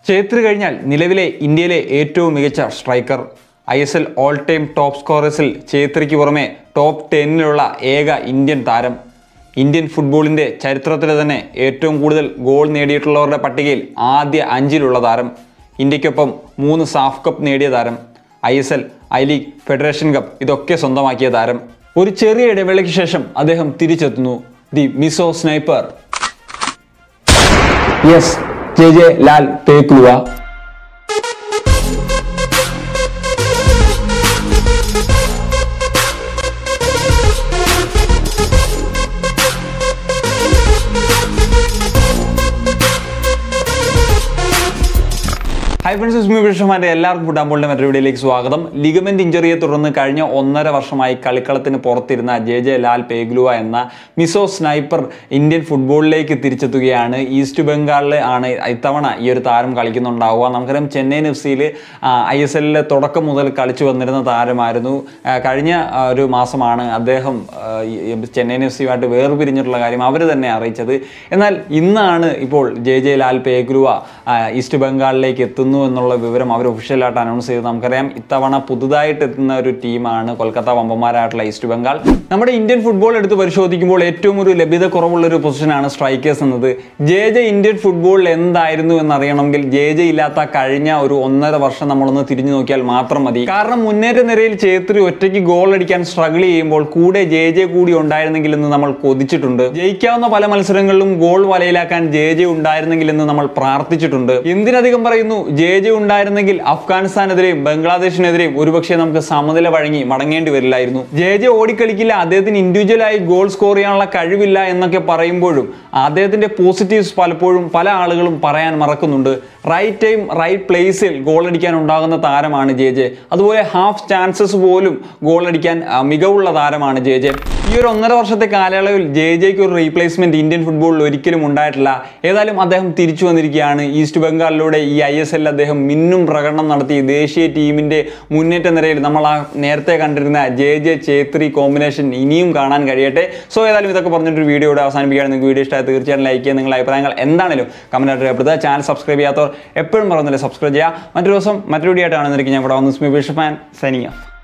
ഛേത്രി കഴിഞ്ഞാൽ നിലവിലെ ഇന്ത്യയിലെ ഏറ്റവും മികച്ച striker I S L all time top സ്കോറേഴ്സിൽ ഛേത്രിക്ക് പുറമെ ടോപ്പ് ടെന്നിലുള്ള ഏക ഇന്ത്യൻ താരം ഇന്ത്യൻ ഫുട്ബോളിൻ്റെ ചരിത്രത്തിൽ തന്നെ ഏറ്റവും കൂടുതൽ ഗോൾ നേടിയിട്ടുള്ളവരുടെ പട്ടികയിൽ ആദ്യ അഞ്ചിലുള്ള താരം ഇന്ത്യക്കൊപ്പം മൂന്ന് സാഫ് കപ്പ് നേടിയ താരം I S L I league federation cup ഇതൊക്കെ സ്വന്തമാക്കിയ താരം ഒരു ചെറിയ ഇടവേളയ്ക്ക് ശേഷം അദ്ദേഹം തിരിച്ചെത്തുന്നു the Mizo sniper yes J J Lalpekhlua hi friends ഉസ്മി ബിഷമാൻ്റെ എല്ലാവർക്കും ഫുഡാമ്പോളിൻ്റെ മറ്റൊരു വീഡിയോയിലേക്ക് സ്വാഗതം ലിഗമെന്റ് ഇഞ്ചറിയെ തുടർന്ന് കഴിഞ്ഞ ഒന്നര വർഷമായി കളിക്കളത്തിന് പുറത്തിരുന്ന ജെ ജെ ലാൽ പേഗ്ലുവ എന്ന മിസോ സ്നൈപ്പർ ഇന്ത്യൻ ഫുട്ബോളിലേക്ക് തിരിച്ചെത്തുകയാണ് ഈസ്റ്റ് ബംഗാളിൽ ആണ് ഇത്തവണ ഈ ഒരു താരം കളിക്കുന്നുണ്ടാവുക നമുക്കറിയാം ചെന്നൈയിൻ എഫ് സിയിൽ ഐ എസ് എല്ലിലെ തുടക്കം മുതൽ കളിച്ചു വന്നിരുന്ന താരമായിരുന്നു ആ, കഴിഞ്ഞ ആ, ഒരു മാസമാണ് അദ്ദേഹം ആ, ഈ ചെന്നൈയിൻ എഫ് സിയുമായിട്ട് വേർപിരിഞ്ഞിട്ടുള്ള കാര്യം അവർ തന്നെ അറിയിച്ചത് എന്നാൽ ഇന്നാണ് ഇപ്പോൾ ജെ ജെ ലാൽ പേഗ്രുവ ആ, ഈസ്റ്റ് ബംഗാളിലേക്ക് എത്തുന്നു എന്നുള്ള വിവരം അവർ ഒഫീഷ്യലായിട്ട് അനൗൺസ് ചെയ്ത് നമുക്കറിയാം ഇത്തവണ പുതുതായിട്ട് എത്തുന്ന ഒരു ടീമാണ് കൊൽക്കത്ത വമ്പന്മാരായിട്ടുള്ള ഈസ്റ്റ് ബംഗാൾ നമ്മുടെ ഇന്ത്യൻ ഫുട്ബോൾ എടുത്ത് പരിശോധിക്കുമ്പോൾ ഏറ്റവും ഒരു ലഭ്യത കുറവുള്ള ഒരു പൊസിഷനാണ് സ്ട്രൈക്കേഴ്സ് എന്നത് ജെ ജെ ഇന്ത്യൻ ഫുട്ബോളിൽ എന്തായിരുന്നു എന്നറിയണമെങ്കിൽ ജെ ജെ ഇല്ലാത്ത കഴിഞ്ഞ ഒരു ഒന്നര വർഷം നമ്മളൊന്ന് തിരിഞ്ഞു നോക്കിയാൽ മാത്രം മതി കാരണം മുന്നേറ്റ നിരയിൽ ചേത്രി ഒറ്റയ്ക്ക് ഗോൾ അടിക്കാൻ സ്ട്രഗിൾ ചെയ്യുമ്പോൾ കൂടെ ജെ ജെ കൂടി ഉണ്ടായിരുന്നെങ്കിൽ എന്ന് നമ്മൾ കൊതിച്ചിട്ടുണ്ട് ജയിക്കാവുന്ന പല മത്സരങ്ങളിലും ഗോൾ വലയിലാക്കാൻ ജെ ജെ ഉണ്ടായിരുന്നെങ്കിൽ എന്ന് നമ്മൾ പ്രാർത്ഥിച്ചിട്ടുണ്ട് എന്തിനധികം പറയുന്നു ജെ ജെ ഉണ്ടായിരുന്നെങ്കിൽ അഫ്ഗാനിസ്ഥാനെതിരെയും ബംഗ്ലാദേശിനെതിരെയും ഒരുപക്ഷെ നമുക്ക് സമനില വഴങ്ങി മടങ്ങേണ്ടി വരില്ലായിരുന്നു ജെ ജെ ഓടിക്കളിക്കില്ല അദ്ദേഹത്തിന് ഇൻഡിവിജ്വലായി ഗോൾ സ്കോർ ചെയ്യാനുള്ള കഴിവില്ല എന്നൊക്കെ പറയുമ്പോഴും അദ്ദേഹത്തിന്റെ പോസിറ്റീവ്സ് പലപ്പോഴും പല ആളുകളും പറയാൻ മറക്കുന്നുണ്ട് റൈറ്റ് ടൈം റൈറ്റ് പ്ലേസിൽ ഗോൾ അടിക്കാൻ ഉണ്ടാകുന്ന താരമാണ് ജെ ജെ അതുപോലെ ഹാഫ് ചാൻസസ് പോലും ഗോൾ അടിക്കാൻ ആ, മികവുള്ള താരമാണ് ജെ ജെ ഈ ഒരു ഒന്നര വർഷത്തെ കാലയളവിൽ ജെ ജെക്ക് ഒരു റീപ്ലേസ്മെന്റ് ഇന്ത്യൻ ഫുട്ബോളിൽ ഒരിക്കലും ഉണ്ടായിട്ടില്ല ഏതായാലും അദ്ദേഹം തിരിച്ചു വന്നിരിക്കുകയാണ് ഈസ്റ്റ് ബംഗാളിലൂടെ ഈ ഐ എസ് എല്ലിൽ അദ്ദേഹം മിന്നും പ്രകടനം നടത്തി ദേശീയ ടീമിന്റെ മുന്നേറ്റ നിരയിൽ നമ്മൾ ആ നേരത്തെ കണ്ടിരുന്ന ജെ ജെ ചേത്രി കോമ്പിനേഷൻ ഇനിയും കാണാൻ കഴിയട്ടെ സോ ഏതായാലും ഇതൊക്കെ പറഞ്ഞിട്ടൊരു വീഡിയോ ഇവിടെ അവസാനിപ്പിക്കുകയാണ് നിങ്ങൾക്ക് വീഡിയോ ഇഷ്ടമായി തീർച്ചയായും ലൈക്ക് ചെയ്യുക നിങ്ങളുടെ അഭിപ്രായങ്ങൾ എന്താണെങ്കിലും കമന്റ് ആയിട്ട് രേഖപ്പെടുത്തുക ചാനൽ സബ്സ്ക്രൈബ് ചെയ്യാത്തവർ എപ്പോഴും പറയുന്നില്ല സബ്സ്ക്രൈബ് ചെയ്യുക മറ്റൊരു ദിവസം മറ്റൊരു വീഡിയോ ആയിട്ട് കാണുന്നതായിരിക്കും ഞാൻ ഇവിടെ വന്ന് സ്മി ബിഷപ്പ് ആൻഡ് സൈനിങ് ഓഫ്